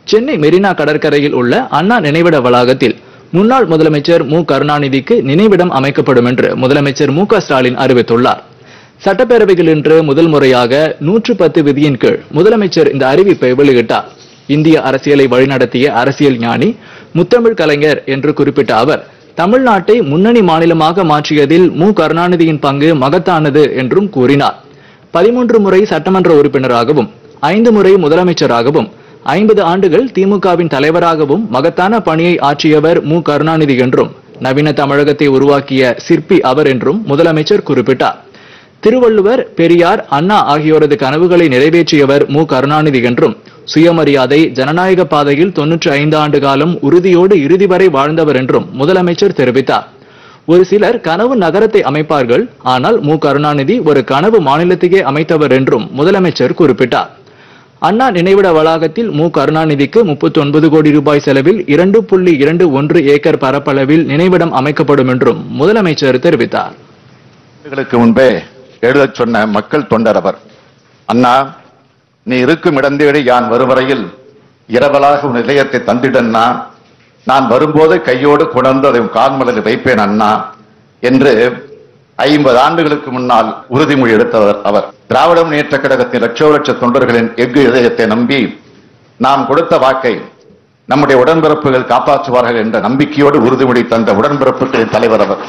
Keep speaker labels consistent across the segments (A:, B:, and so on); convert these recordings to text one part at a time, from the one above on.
A: சென்னை மெரினா கடற்கரையில் உள்ள அண்ணா நினைவிட வளாகத்தில் முன்னாள் முதலமைச்சர் மு கருணாநிதிக்கு நினைவிடம் அமைக்கப்படும் என்று முதலமைச்சர் மு க ஸ்டாலின் அறிவித்துள்ளார் சட்டப்பேரவையில் இன்று முதல் முறையாக நூற்று பத்து விதியின் கீழ் முதலமைச்சர் இந்த அறிவிப்பை வெளியிட்டார் இந்திய அரசியலை வழிநடத்திய அரசியல் ஞானி முத்தமிழ் கலைஞர் என்று குறிப்பிட்ட அவர் தமிழ்நாட்டை முன்னணி மாநிலமாக மாற்றியதில் மு கருணாநிதியின் பங்கு மகத்தானது என்றும் கூறினார் பதிமூன்று முறை சட்டமன்ற உறுப்பினராகவும் ஐந்து முறை முதலமைச்சராகவும் ஐம்பது ஆண்டுகள் திமுகவின் தலைவராகவும் மகத்தான பணியை ஆற்றியவர் மு கருணாநிதி என்றும் நவீன தமிழகத்தை உருவாக்கிய சிற்பி அவர் என்றும் முதலமைச்சர் குறிப்பிட்டார் திருவள்ளுவர் பெரியார் அண்ணா ஆகியோரது கனவுகளை நிறைவேற்றியவர் மு கருணாநிதி என்றும் சுயமரியாதை ஜனநாயக பாதையில் தொன்னூற்றி ஐந்து ஆண்டு காலம் உறுதியோடு இறுதி வரை வாழ்ந்தவர் என்றும் முதலமைச்சர் தெரிவித்தார் ஒரு சிலர் கனவு நகரத்தை அமைப்பார்கள் ஆனால் மு கருணாநிதி ஒரு கனவு மாநிலத்தையே அமைத்தவர் என்றும் முதலமைச்சர் குறிப்பிட்டார் அண்ணா நினைவிட வளாகத்தில் மு கருணாநிதிக்கு முப்பத்தி ஒன்பது கோடி ரூபாய் செலவில் இரண்டு புள்ளி இரண்டு ஒன்று ஏக்கர் பரப்பளவில் நினைவிடம் அமைக்கப்படும் என்றும் முதலமைச்சர் தெரிவித்தார்
B: ஆண்டுகளுக்கு முன்பே எழுதச் சொன்ன மக்கள் தொண்டர் அவர் அண்ணா நீ இருக்கும் இடம் தேடி யான் வருவரையில் இரவலாக உன் இதயத்தை தந்திடண்ணா நான் வரும்போது கையோடு கொணர்ந்து அதை உன் கால்மலரில் வைப்பேன் அண்ணா என்று ஐம்பது ஆண்டுகளுக்கு முன்னால் உறுதிமொழி எடுத்தவர் அவர் திராவிட முன்னேற்ற கழகத்தின் லட்சோ லட்ச தொண்டர்களின் எஃகு இதயத்தை நம்பி நாம் கொடுத்த வாக்கை நம்முடைய உடன்பிறப்புகள் காப்பாற்றுவார்கள் என்ற நம்பிக்கையோடு உறுதிமொழி தந்த உடன்பிறப்புகளின் தலைவர் அவர்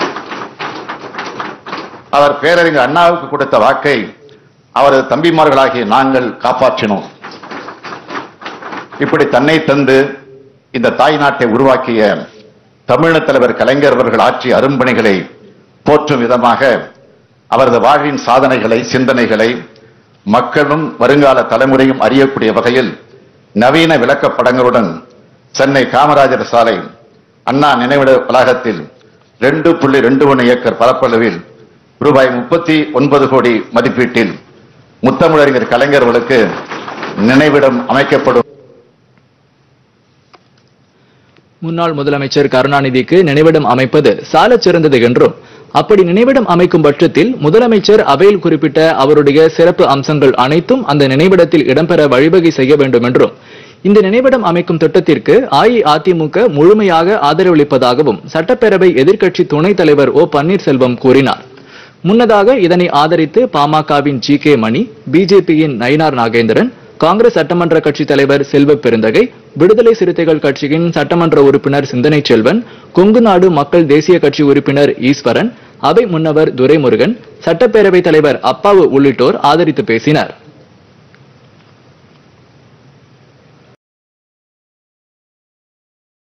B: அவர் பேரறிஞர் அண்ணாவுக்கு கொடுத்த வாக்கை அவரது தம்பிமார்களாகிய நாங்கள் காப்பாற்றினோம் இப்படி தன்னை தந்து இந்த தாய் நாட்டை உருவாக்கிய தமிழக தலைவர் கலைஞர் அவர்கள் ஆற்றிய அரும்பணிகளை போற்றும் விதமாக அவரது வாழ்வின் சாதனைகளை சிந்தனைகளை மக்களும் வருங்கால தலைமுறையும் அறியக்கூடிய வகையில் நவீன விளக்கப்படங்களுடன் சென்னை காமராஜர் சாலை அண்ணா நினைவிட வளாகத்தில் ரெண்டு புள்ளி ரெண்டு ஒன்று ஏக்கர் பரப்பளவில் ரூபாய் முப்பத்தி ஒன்பது கோடி மதிப்பீட்டில் முத்தமிழறிஞர் கலைஞர்களுக்கு நினைவிடம் அமைக்கப்படும்
A: முன்னாள் முதலமைச்சர் கருணாநிதிக்கு நினைவிடம் அமைப்பது சாலச் சிறந்தது என்றும் அப்படி நினைவிடம் அமைக்கும் பட்சத்தில் முதலமைச்சர் அவையில் குறிப்பிட்ட அவருடைய சிறப்பு அம்சங்கள் அனைத்தும் அந்த நினைவிடத்தில் இடம்பெற வழிவகை செய்ய வேண்டும் என்றும் இந்த நினைவிடம் அமைக்கும் திட்டத்திற்கு அஇஅதிமுக முழுமையாக ஆதரவளிப்பதாகவும் சட்டப்பேரவை எதிர்க்கட்சி துணைத் தலைவர் ஓ பன்னீர்செல்வம் கூறினார் முன்னதாக இதனை ஆதரித்து பாமகவின் ஜி கே மணி பிஜேபியின் நயினார் நாகேந்திரன் காங்கிரஸ் சட்டமன்ற கட்சித் தலைவர் செல்வ பெருந்தகை விடுதலை சிறுத்தைகள் கட்சியின் சட்டமன்ற உறுப்பினர் சிந்தனை செல்வன் கொங்கு நாடு மக்கள் தேசிய கட்சி உறுப்பினர் ஈஸ்வரன் அவை முன்னவர் துரைமுருகன் சட்டப்பேரவைத் தலைவர் அப்பாவு உள்ளிட்டோர் ஆதரித்து பேசினர்